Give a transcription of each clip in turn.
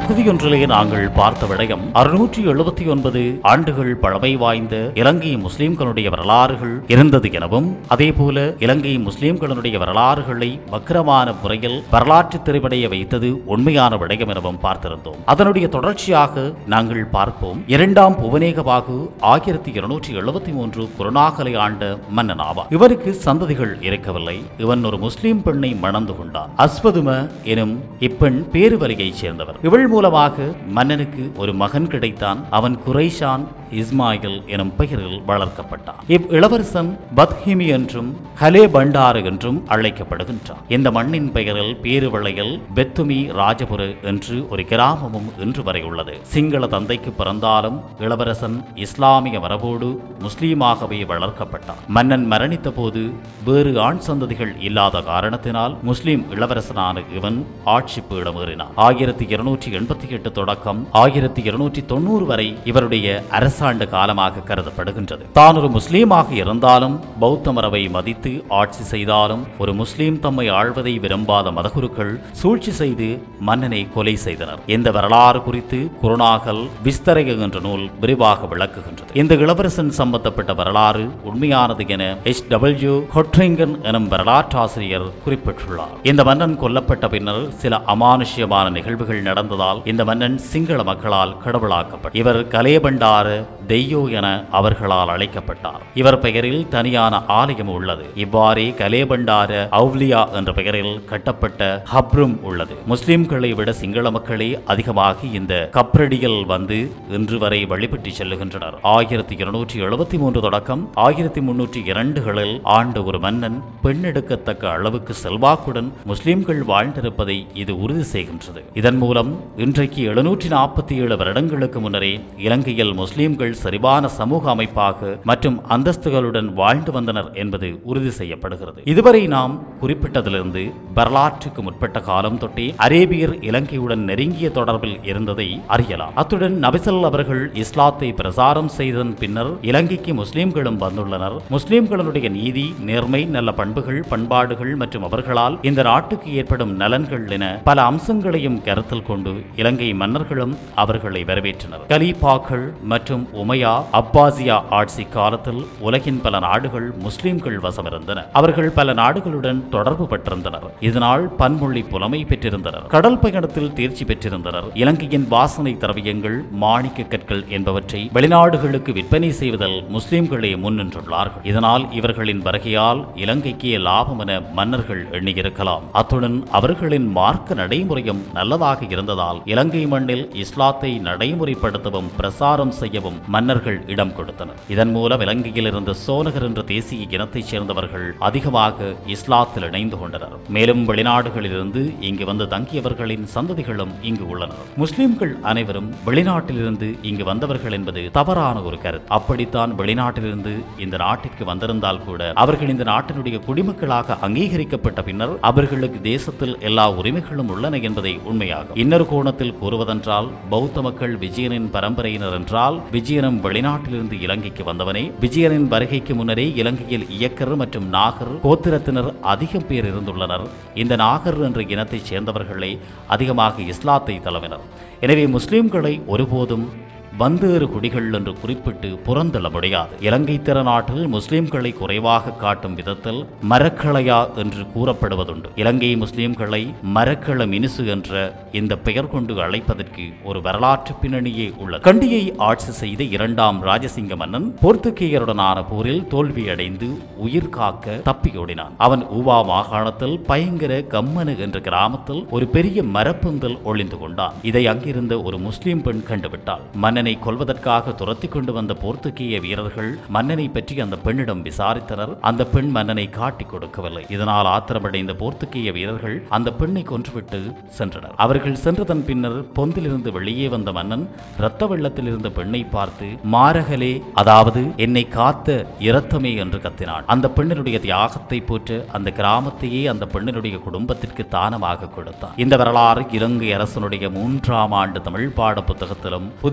பகுதியொன்றிலே நாங்கள் பார்த்த விடயம் அறுநூற்றி எழுபத்தி ஒன்பது ஆண்டுகள் பழமை வாய்ந்த இலங்கை முஸ்லிம்களுடைய வரலாறுகள் இருந்தது எனவும் அதேபோல இலங்கை முஸ்லிம்களுடைய வரலாறுகளை வக்கிரமான முறையில் வரலாற்று திரைப்படைய வைத்தது உண்மையான விடயம் எனவும் பார்த்திருந்தோம் அதனுடைய தொடர்ச்சியாக நாங்கள் பார்ப்போம் இரண்டாம் புவனேகபாகு ஆயிரத்தி இருநூற்றி எழுபத்தி மூன்று குருநாகலை ஆண்ட மன்னன் ஆவார் இவருக்கு சந்ததிகள் இருக்கவில்லை இவன் ஒரு முஸ்லிம் பெண்ணை மணந்து கொண்டான் அஸ்வதும எனும் இப்பெண் பேருவலியைச் சேர்ந்தவர் இவள் மூலமாக மன்னனுக்கு ஒரு மகன் கிடைத்தான் அவன் குரைஷான் இஸ்மாயில் எனும் பெயரில் வளர்க்கப்பட்டான் இவ் இளவரசன் பத்ஹிமி என்றும் ஹலே பண்டாரு என்றும் அழைக்கப்படுகின்றான் இந்த மண்ணின் பெயரில் பேருவளையில் பெத்துமி ராஜபுர என்று ஒரு கிராமமும் இன்று வரை உள்ளது சிங்கள தந்தைக்கு பிறந்தாலும் இளவரசன் இஸ்லாமிய மரபோடு முஸ்லீமாகவே வளர்க்கப்பட்டான் மன்னன் மரணித்த போது வேறு ஆண் சந்ததிகள் இல்லாத காரணத்தினால் முஸ்லிம் இளவரசனான இவன் ஆட்சி பீடமேறினான் ஆயிரத்தி இருநூற்றி எண்பத்தி எட்டு தொடக்கம் ஆயிரத்தி இருநூற்றி தொண்ணூறு வரை இவருடைய அரசாண்டு காலமாக கருதப்படுகின்றது தான் ஒரு முஸ்லீமாக இருந்தாலும் பௌத்த மரபை மதித்து ஆட்சி செய்தாலும் ஒரு முஸ்லீம் தம்மை ஆழ்வதை விரும்பாத மதகுருக்கள் சூழ்ச்சி செய்து மன்னனை கொலை செய்தனர் இந்த வரலாறு குறித்து குருநாகல் விஸ்தரக என்ற நூல் விரிவாக விளக்குகின்றது இந்த இளவரசன் சம்பந்தப்பட்ட வரலாறு உண்மையானது என எச் டபிள்யூ ஹொட்ரிங்கன் எனும் வரலாற்றாசிரியர் குறிப்பிட்டுள்ளார் இந்த மன்னன் கொல்லப்பட்ட பின்னர் சில அமானுஷ்யமான நிகழ்வுகள் நடந்ததால் இந்த மன்னன் சிங்கள மக்களால் கடவுளாக்கப்பட்டார் இவர் கலேபண்டார தெய்யோ என அவர்களால் அழைக்கப்பட்டார் இவர் பெயரில் தனியான ஆலயம் உள்ளது இவ்வாறே கலேபண்டார அவுலியா என்ற பெயரில் கட்டப்பட்ட ஹப்ரும் உள்ளது முஸ்லிம்களை விட சிங்கள மக்களே அதிகமாக இந்த கப்ரடியில் வந்து இன்று வரை வழிபட்டு செல்லுகின்றனர் ஆயிரத்தி இருநூற்றி எழுபத்தி மூன்று தொடக்கம் ஆயிரத்தி முன்னூற்றி இரண்டுகளில் ஆண்ட ஒரு மன்னன் பெண்ணெடுக்கத்தக்க அளவுக்கு செல்வாக்குடன் முஸ்லிம்கள் வாழ்ந்திருப்பதை இது உறுதி செய்கின்றது இதன் மூலம் இன்றைக்கு எழுநூற்றி நாற்பத்தி ஏழு வருடங்களுக்கு முன்னரே இலங்கையில் முஸ்லிம்கள் சரிவான சமூக அமைப்பாக மற்றும் அந்தஸ்துகளுடன் வாழ்ந்து வந்தனர் என்பது உறுதி செய்யப்படுகிறது இதுவரை நாம் குறிப்பிட்டதிலிருந்து வரலாற்றுக்கு முற்பட்ட காலம் தொட்டே அரேபியர் இலங்கையுடன் நெருங்கிய தொடர்பில் இருந்ததை அறியலாம் அத்துடன் நபிசல் அவர்கள் இஸ்லாத்தை பிரசாரம் செய்ததன் பின்னர் இலங்கைக்கு முஸ்லிம்களும் வந்துள்ளனர் முஸ்லிம்களுடைய நீதி நேர்மை நல்ல பண்புகள் பண்பாடுகள் மற்றும் அவர்களால் இந்த நாட்டுக்கு ஏற்படும் நலன்கள் என பல அம்சங்களையும் கருத்தில் கொண்டு இலங்கை மன்னர்களும் அவர்களை வரவேற்றனர் கலீபாக்கள் மற்றும் உமையா அப்பாசியா ஆட்சி காலத்தில் உலகின் பல நாடுகள் முஸ்லிம்கள் வசமிருந்தன அவர்கள் பல நாடுகளுடன் தொடர்பு பெற்றிருந்தனர் இதனால் பன்மொழி புலமை பெற்றிருந்தனர் கடல் பயணத்தில் தேர்ச்சி பெற்றிருந்தனர் இலங்கையின் வாசனை திரவியங்கள் மாணிக்க கற்கள் என்பவற்றை வெளிநாடுகளுக்கு விற்பனை செய்வதில் முஸ்லிம்களே முன்னின்றுள்ளார்கள் இதனால் இவர்களின் வருகையால் இலங்கைக்கு லாபம் என மன்னர்கள் எண்ணியிருக்கலாம் அத்துடன் அவர்களின் மார்க்க நடைமுறையும் நல்லதாக இருந்ததால் இலங்கை மண்ணில் இஸ்லாத்தை நடைமுறைப்படுத்தவும் பிரசாரம் செய்யவும் மன்னர்கள் இடம் கொடுத்தனர் இதன் மூலம் இலங்கையில் இருந்த சோனகர் என்ற தேசிய இனத்தைச் சேர்ந்தவர்கள் அதிகமாக இஸ்லாத்தில் இணைந்து கொண்டனர் மேலும் வெளிநாடுகளிலிருந்து இங்கு வந்து தங்கியவர்களின் சந்ததிகளும் இங்கு உள்ளனர் முஸ்லிம்கள் அனைவரும் வெளிநாட்டிலிருந்து இங்கு வந்தவர்கள் என்பது தவறான ஒரு கருத்து அப்படித்தான் வெளிநாட்டிலிருந்து இந்த நாட்டிற்கு வந்திருந்தால் கூட அவர்கள் இந்த நாட்டினுடைய குடிமக்களாக அங்கீகரிக்கப்பட்ட பின்னர் அவர்களுக்கு தேசத்தில் எல்லா உரிமைகளும் உள்ளன என்பதை உண்மையாகும் இன்னொரு கோணத்தில் கூறுவதென்றால் பௌத்த மக்கள் விஜயனின் பரம்பரையினர் என்றால் விஜயனும் வெளிநாட்டிலிருந்து இலங்கைக்கு வந்தவனே விஜயனின் வருகைக்கு முன்னரே இலங்கையில் இயக்கர் மற்றும் நாகர் கோத்திரத்தினர் அதிகம் பேர் இருந்துள்ளனர் இந்த நாகர் என்ற இனத்தைச் சேர்ந்தவர்களே அதிகமாக இஸ்லாத்தை தழுவினர் எனவே முஸ்லிம்களை ஒருபோதும் வந்தேறு குடிகள் என்று குறிப்பிட்டு புறந்தள்ள முடியாது இலங்கை திறநாட்டில் முஸ்லிம்களை குறைவாக காட்டும் விதத்தில் மரக்களையா என்று கூறப்படுவதுண்டு இலங்கை முஸ்லிம்களை மரக்கள மினுசு என்ற இந்த பெயர் கொண்டு அழைப்பதற்கு ஒரு வரலாற்று பின்னணியே உள்ளது கண்டியை ஆட்சி செய்த இரண்டாம் ராஜசிங்க மன்னன் போர்த்துகேயருடனான போரில் தோல்வியடைந்து உயிர் காக்க தப்பியோடினான் அவன் ஊவா மாகாணத்தில் பயங்கர கம்மனு என்ற கிராமத்தில் ஒரு பெரிய மரப்பந்தல் ஒளிந்து கொண்டான் இதை அங்கிருந்த ஒரு முஸ்லிம் பெண் கண்டுவிட்டாள் மன்னனை கொல்வதற்காக துரத்தி கொண்டு வந்த போர்த்துகேய வீரர்கள் மன்னனை பற்றி அந்த பெண்ணிடம் விசாரித்தனர் அந்த பெண் மன்னனை காட்டிக் கொடுக்கவில்லை இதனால் ஆத்திரமடைந்த போர்த்துகேய வீரர்கள் அந்த பெண்ணை கொன்றுவிட்டு சென்றனர் அவர்கள் சென்றதன் பின்னர் பொந்திலிருந்து வெளியே வந்த மன்னன் இரத்த வெள்ளத்தில் இருந்த பெண்ணை பார்த்து மாரகலே அதாவது என்னை காத்த இரத்தமே என்று கத்தினான் அந்த பெண்ணினுடைய தியாகத்தை போற்று அந்த கிராமத்தையே அந்த பெண்ணினுடைய குடும்பத்திற்கு தானமாக கொடுத்தான் இந்த வரலாறு இலங்கை அரசனுடைய மூன்றாம் ஆண்டு தமிழ் பாட புத்தகத்திலும் புதிய கல்வி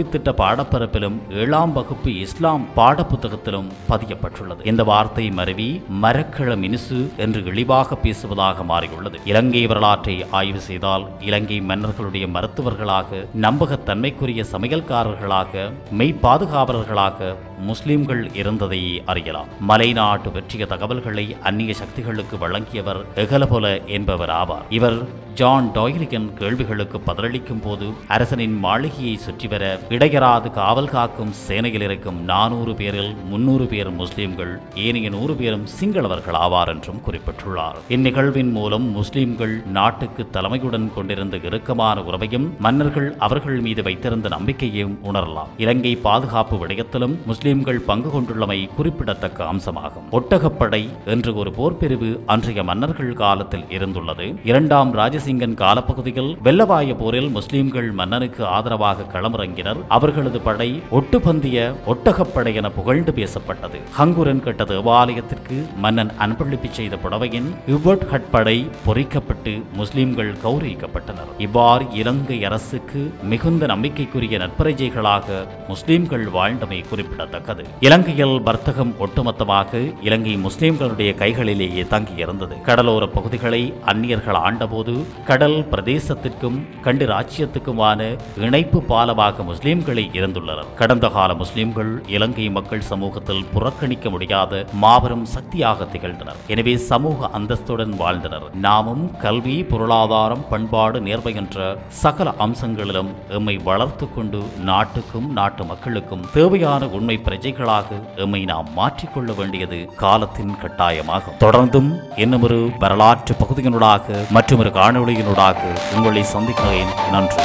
கல்வித்திட்ட பாடப்பரப்பிலும் ஏழாம் வகுப்பு இஸ்லாம் பாடப்புத்தகத்திலும் பதியப்பட்டுள்ளது இந்த வார்த்தை மருவி மரக்கள மினுசு என்று இழிவாக பேசுவதாக மாறியுள்ளது இலங்கை வரலாற்றை ஆய்வு செய்தால் இலங்கை மன்னர்களுடைய மருத்துவர்களாக நம்பகத்தன்மைக்குரிய சமையல்காரர்களாக மெய் பாதுகாவலர்களாக முஸ்லிம்கள் இருந்ததை அறியலாம் மலைநாட்டு வெற்றிய தகவல்களை அந்நிய சக்திகளுக்கு வழங்கியவர் எகலபொல என்பவர் ஆவார் இவர் ஜான் டாய்லிகன் கேள்விகளுக்கு பதிலளிக்கும் போது அரசனின் மாளிகையை சுற்றி வர இடையராது காவல் காக்கும் சேனையில் இருக்கும் நானூறு பேரில் முன்னூறு பேர் முஸ்லிம்கள் ஏனைய நூறு பேரும் சிங்களவர்கள் ஆவார் என்றும் குறிப்பிட்டுள்ளார் இந்நிகழ்வின் மூலம் முஸ்லிம்கள் நாட்டுக்கு தலைமையுடன் கொண்டிருந்த இறுக்கமான உறவையும் மன்னர்கள் அவர்கள் மீது வைத்திருந்த நம்பிக்கையையும் உணரலாம் இலங்கை பாதுகாப்பு விடயத்திலும் முஸ்லிம்கள் பங்கு கொண்டுள்ளமை குறிப்பிடத்தக்க அம்சமாகும் ஒட்டகப்படை என்று ஒரு போர் பிரிவு அன்றைய மன்னர்கள் காலத்தில் இருந்துள்ளது இரண்டாம் ராஜசிங்கன் காலப்பகுதியில் வெள்ளவாய போரில் முஸ்லிம்கள் மன்னனுக்கு ஆதரவாக களமிறங்கினர் அவர்களது படை ஒட்டுப்பந்திய ஒட்டகப்படை என புகழ்ந்து பேசப்பட்டது ஹங்குரன் கட்ட தேவாலயத்திற்கு மன்னன் அன்பளிப்பு செய்த புடவையின் இவ்வட் படை பொறிக்கப்பட்டு முஸ்லிம்கள் கௌரவிக்கப்பட்டனர் இவ்வாறு இலங்கை அரசுக்கு மிகுந்த நம்பிக்கைக்குரிய நட்பரஜைகளாக முஸ்லிம்கள் வாழ்ந்தமை குறிப்பிடத்தக்கது இலங்கையில் வர்த்தகம் ஒட்டுமொத்தமாக இலங்கை முஸ்லிம்களுடைய கைகளிலேயே தங்கியிருந்தது கடலோர பகுதிகளை அந்நியர்கள் ஆண்டபோது கடல் பிரதேசத்திற்கும் கண்டு ராஜ்யத்துக்குமான இணைப்பு பாலமாக முஸ்லிம்களை இருந்துள்ளனர் கடந்த கால முஸ்லிம்கள் இலங்கை மக்கள் சமூகத்தில் புறக்கணிக்க முடியாத மாபெரும் சக்தியாக திகழ்ந்தனர் எனவே சமூக அந்தஸ்துடன் வாழ்ந்தனர் நாமும் கல்வி பொருளாதாரம் பண்பாடு நேர்மை என்ற சகல அம்சங்களிலும் எம்மை வளர்த்து கொண்டு நாட்டுக்கும் நாட்டு மக்களுக்கும் தேவையான உண்மை பிரஜைகளாக எம்மை நாம் மாற்றிக்கொள்ள வேண்டியது காலத்தின் கட்டாயமாகும் தொடர்ந்தும் இன்னுமொரு வரலாற்று பகுதியினூடாக மற்றொரு காணொளியினூடாக உங்களை சந்திக்கிறேன் நன்றி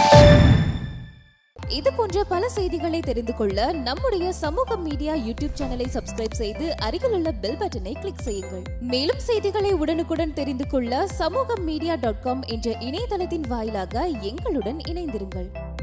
இது போன்ற பல செய்திகளை தெரிந்து கொள்ள நம்முடைய சமூக மீடியா யூடியூப் சேனலை சப்ஸ்கிரைப் செய்து அருகிலுள்ள பெல் பட்டனை கிளிக் செய்யுங்கள் மேலும் செய்திகளை உடனுக்குடன் தெரிந்து கொள்ள சமூக மீடியா டாட் காம் என்ற இணையதளத்தின் வாயிலாக எங்களுடன் இணைந்திருங்கள்